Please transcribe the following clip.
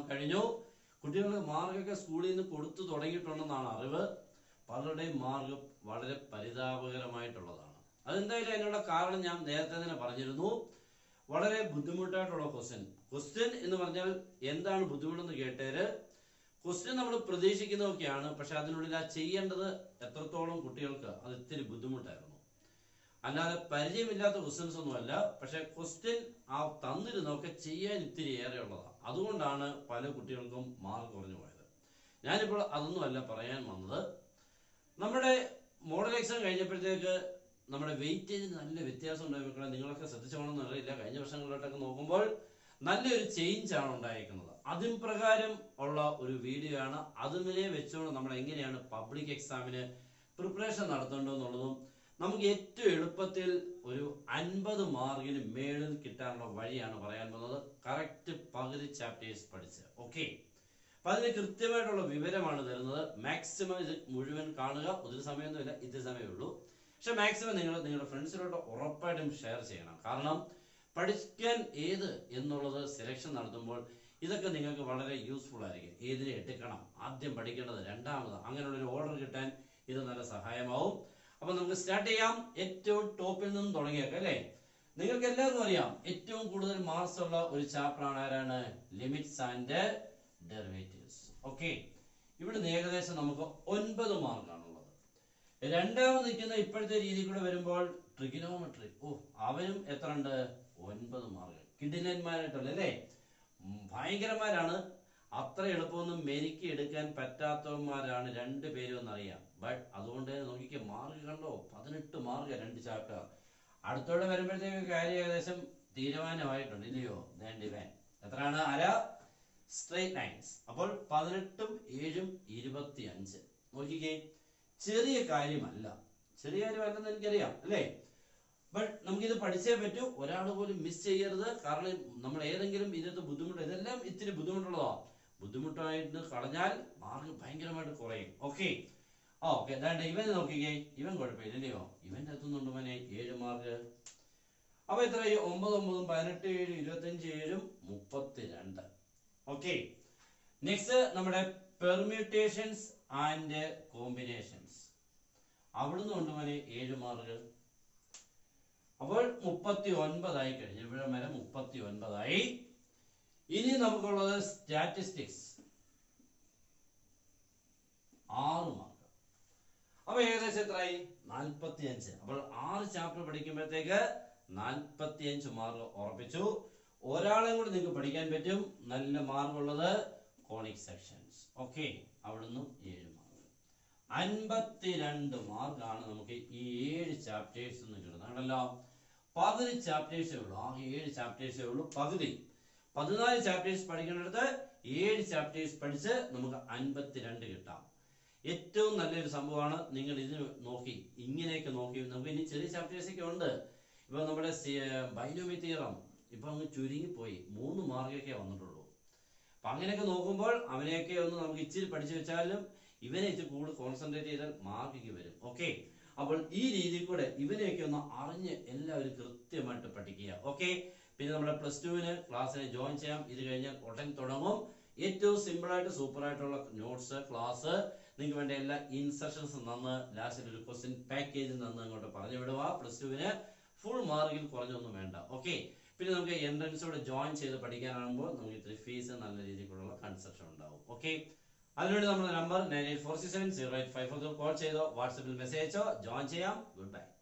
കഴിഞ്ഞു കുട്ടികൾക്ക് മാർക്കൊക്കെ സ്കൂളിൽ നിന്ന് കൊടുത്തു തുടങ്ങിയിട്ടുണ്ടെന്നാണ് അറിവ് പലരുടെയും മാർക്ക് വളരെ പരിതാപകരമായിട്ടുള്ളതാണ് അതെന്തായാലും അതിനുള്ള കാരണം ഞാൻ നേരത്തെ തന്നെ പറഞ്ഞിരുന്നു വളരെ ബുദ്ധിമുട്ടായിട്ടുള്ള ക്വസ്റ്റ്യൻ ക്വസ്റ്റ്യൻ എന്ന് പറഞ്ഞാൽ എന്താണ് ബുദ്ധിമുട്ടെന്ന് കേട്ടേര് ക്വസ്റ്റ്യൻ നമ്മൾ പ്രതീക്ഷിക്കുന്നതൊക്കെയാണ് പക്ഷെ അതിനുള്ളിൽ ആ ചെയ്യേണ്ടത് എത്രത്തോളം കുട്ടികൾക്ക് അത് ഇത്തിരി ബുദ്ധിമുട്ടായിരുന്നു അല്ലാതെ പരിചയമില്ലാത്ത ക്വസ്റ്റ്യൻസ് ഒന്നുമല്ല പക്ഷെ ക്വസ്റ്റ്യൻ ആ തന്നിരുന്നൊക്കെ ചെയ്യാൻ ഇത്തിരി ഏറെ ഉള്ളതാണ് അതുകൊണ്ടാണ് പല കുട്ടികൾക്കും മാർക്ക് കുറഞ്ഞു പോയത് ഞാനിപ്പോൾ അതൊന്നുമല്ല പറയാൻ വന്നത് നമ്മുടെ മോഡൽ എക്സാം കഴിഞ്ഞപ്പോഴത്തേക്ക് നമ്മുടെ വെയിറ്റേജിന് നല്ല വ്യത്യാസം ഉണ്ടായി മക്കളെ നിങ്ങളൊക്കെ ശ്രദ്ധിച്ചോണമെന്ന് അറിയില്ല കഴിഞ്ഞ വർഷങ്ങളിലോട്ടൊക്കെ നോക്കുമ്പോൾ നല്ലൊരു ചേഞ്ച് ആണ് ഉണ്ടായിരിക്കുന്നത് അതിൻ പ്രകാരം ഉള്ള ഒരു വീഡിയോ ആണ് അതിനെ വെച്ചുകൊണ്ട് നമ്മൾ എങ്ങനെയാണ് പബ്ലിക് എക്സാമിന് പ്രിപ്പറേഷൻ നടത്തേണ്ടതെന്നുള്ളതും നമുക്ക് ഏറ്റവും എളുപ്പത്തിൽ ഒരു അൻപത് മാർക്കിന് മേളിൽ കിട്ടാനുള്ള വഴിയാണ് പറയാൻ പോകുന്നത് കറക്റ്റ് പകുതി ചാപ്റ്റേഴ്സ് പഠിച്ച് ഓക്കെ അപ്പൊ അതിന് കൃത്യമായിട്ടുള്ള വിവരമാണ് തരുന്നത് മാക്സിമം ഇത് മുഴുവൻ കാണുക ഒത്തിരി സമയമൊന്നുമില്ല ഇത്തിരി സമയമേ ഉള്ളൂ പക്ഷെ മാക്സിമം നിങ്ങൾ നിങ്ങളുടെ ഫ്രണ്ട്സിലോട്ട് ഉറപ്പായിട്ടും ഷെയർ ചെയ്യണം കാരണം പഠിക്കാൻ ഏത് എന്നുള്ളത് സെലക്ഷൻ നടത്തുമ്പോൾ ഇതൊക്കെ നിങ്ങൾക്ക് വളരെ യൂസ്ഫുൾ ആയിരിക്കും ഏതിനെ എടുക്കണം ആദ്യം പഠിക്കേണ്ടത് രണ്ടാമത് അങ്ങനെയുള്ള ഒരു ഓർഡർ കിട്ടാൻ ഇത് നല്ല സഹായമാവും അപ്പൊ നമുക്ക് സ്റ്റാർട്ട് ചെയ്യാം ഏറ്റവും ടോപ്പിൽ നിന്നും തുടങ്ങിയേക്കാം അല്ലേ നിങ്ങൾക്ക് എല്ലാവർക്കും അറിയാം ഏറ്റവും കൂടുതൽ മാർക്സ് ഉള്ള ഒരു ചാപ്റ്റർ ആണ് ആരാണ് ലിമിറ്റ്സ് ആൻഡ് ഡെറിവേറ്റീവ്സ് ഓക്കെ ഇവിടുന്ന് ഏകദേശം നമുക്ക് ഒൻപത് മാർക്കാണുള്ളത് രണ്ടാമത് നിൽക്കുന്ന ഇപ്പോഴത്തെ രീതി കൂടെ വരുമ്പോൾ ട്രിഗിനോമെട്രി ഓ അവരും എത്ര ഉണ്ട് ഒൻപത് മാർക്ക് കിടിലന്മാരായിട്ടുള്ള അല്ലേ ഉം, ഭയങ്കരന്മാരാണ് അത്ര എളുപ്പമൊന്നും മെരുക്കി എടുക്കാൻ പറ്റാത്തവന്മാരാണ് രണ്ട് പേരും എന്നറിയാം ബട്ട് അതുകൊണ്ട് നോക്കിക്കേ മാർക്ക് കണ്ടോ പതിനെട്ട് മാർക്ക് രണ്ട് ചാപ്റ്റർ അടുത്തോടെ വരുമ്പോഴത്തേക്ക് കാര്യം ഏകദേശം തീരുമാനമായിട്ടുണ്ട് ഇല്ലയോ ഡിവൻ എത്രയാണ് ആരാ സ്ട്രേറ്റ് ലൈൻസ് അപ്പോൾ പതിനെട്ടും ഏഴും ഇരുപത്തി അഞ്ച് നോക്കിക്കേ ചെറിയ കാര്യമല്ല ചെറിയ കാര്യമല്ലെന്ന് എനിക്കറിയാം അല്ലേ ബട്ട് നമുക്കിത് പഠിച്ചേ പറ്റൂ ഒരാൾ പോലും മിസ് ചെയ്യരുത് കാരണം നമ്മൾ ഏതെങ്കിലും ഇതിനകത്ത് ബുദ്ധിമുട്ട് ഇതെല്ലാം ഇത്തിരി ബുദ്ധിമുട്ടുള്ളതാ ബുദ്ധിമുട്ടായിട്ട് കളഞ്ഞാൽ മാർക്ക് ഭയങ്കരമായിട്ട് കുറയും ഓക്കെ ആ ഓക്കെ അതാണ്ട് ഇവൻ നോക്കിക്കേ ഇവൻ കുഴപ്പമില്ല ഇല്ലയോ ഇവന്റെ എത്തുന്നുണ്ട് മോനെ ഏഴ് മാർക്ക് അപ്പൊ എത്ര ഈ ഒമ്പത് ഒമ്പതും പതിനെട്ട് ഏഴ് ഇരുപത്തഞ്ച് ഏഴും മുപ്പത്തിരണ്ട് ഓക്കെ നെക്സ്റ്റ് നമ്മുടെ പെർമ്യൂട്ടേഷൻസ് ആൻഡ് കോമ്പിനേഷൻസ് അവിടുന്ന് കൊണ്ട് മോനെ ഏഴ് മാർക്ക് അപ്പോൾ മുപ്പത്തി ഒൻപതായി കഴിഞ്ഞു ഇവിടെ വരെ മുപ്പത്തി ഒൻപതായി ഇനി നമുക്കുള്ളത് സ്റ്റാറ്റിസ്റ്റിക്സ് ആറ് മാർക്ക് അപ്പൊ ഏകദേശം എത്രയായി നാൽപ്പത്തി അഞ്ച് അപ്പോൾ ആറ് ചാപ്റ്റർ പഠിക്കുമ്പോഴത്തേക്ക് നാൽപ്പത്തി അഞ്ച് മാർക്ക് ഉറപ്പിച്ചു ഒരാളെ കൂടി നിങ്ങൾക്ക് പഠിക്കാൻ പറ്റും നല്ല മാർക്കുള്ളത് കോണിക് സെക്ഷൻസ് ഓക്കെ അവിടുന്ന് ഏഴ് മാർക്ക് അൻപത്തിരണ്ട് മാർക്കാണ് നമുക്ക് ഈ ഏഴ് ചാപ്റ്റേഴ്സ് നിന്ന് കിട്ടുന്നത് കണ്ടല്ലോ പകുതി ചാപ്റ്റേഴ്സേ ഉള്ളൂ ആ ഏഴ് ചാപ്റ്റേഴ്സേ ഉള്ളൂ പകുതി പതിനാല് ചാപ്റ്റേഴ്സ് പഠിക്കുന്നിടത്ത് ഏഴ് ചാപ്റ്റേഴ്സ് പഠിച്ച് നമുക്ക് അൻപത്തിരണ്ട് കിട്ടാം ഏറ്റവും നല്ലൊരു സംഭവമാണ് നിങ്ങൾ ഇത് നോക്കി ഇങ്ങനെയൊക്കെ നോക്കി നമുക്ക് ഇനി ചെറിയ ചാപ്റ്റേഴ്സ് ഒക്കെ ഉണ്ട് ഇപ്പൊ നമ്മുടെ ബൈനോമി തീറം ഇപ്പൊ അങ്ങ് ചുരുങ്ങിപ്പോയി മൂന്ന് മാർക്കൊക്കെ വന്നിട്ടുള്ളൂ അപ്പൊ അങ്ങനെയൊക്കെ നോക്കുമ്പോൾ അവനെയൊക്കെ ഒന്ന് നമുക്ക് ഇച്ചിരി പഠിച്ചു വെച്ചാലും ഇവനെ ഇച്ചിരി കൂടുതൽ കോൺസെൻട്രേറ്റ് ചെയ്താൽ മാർക്കിക്ക് വരും ഓക്കെ അപ്പോൾ ഈ രീതിയിൽ കൂടെ ഇവനെയൊക്കെ ഒന്ന് അറിഞ്ഞ് എല്ലാവരും കൃത്യമായിട്ട് പഠിക്കുക ഓക്കെ പിന്നെ നമ്മുടെ പ്ലസ് ടുവിന് ക്ലാസ്സിന് ജോയിൻ ചെയ്യാം ഇത് കഴിഞ്ഞാൽ ഉടൻ തുടങ്ങും ഏറ്റവും സിമ്പിൾ ആയിട്ട് സൂപ്പർ ആയിട്ടുള്ള നോട്ട്സ് ക്ലാസ് നിങ്ങൾക്ക് വേണ്ട എല്ലാ ഇൻസ്ട്രക്ഷൻസ് നന്ന് ലാസ്റ്റിൽ ഒരു ക്വസ്റ്റ്യൻ പാക്കേജ് നന്ന് അങ്ങോട്ട് പറഞ്ഞു വിടുക പ്ലസ് ടുവിന് ഫുൾ മാർക്കിൽ കുറഞ്ഞൊന്നും വേണ്ട ഓക്കെ പിന്നെ നമുക്ക് എൻട്രൻസോടെ ജോയിൻ ചെയ്ത് പഠിക്കാനാകുമ്പോൾ നമുക്ക് ഇത്തിരി ഫീസ് നല്ല രീതിയിലുള്ള കൺസെപ്ഷൻ ഉണ്ടാവും ഓക്കെ അതിനുവേണ്ടി നമ്മുടെ number nine eight four six seven zero eight five four call ചെയ്തോ വാട്സപ്പിൽ മെസ്സേജ് അയച്ചോ ജോയിൻ ചെയ്യാം ഗുഡ് ബൈ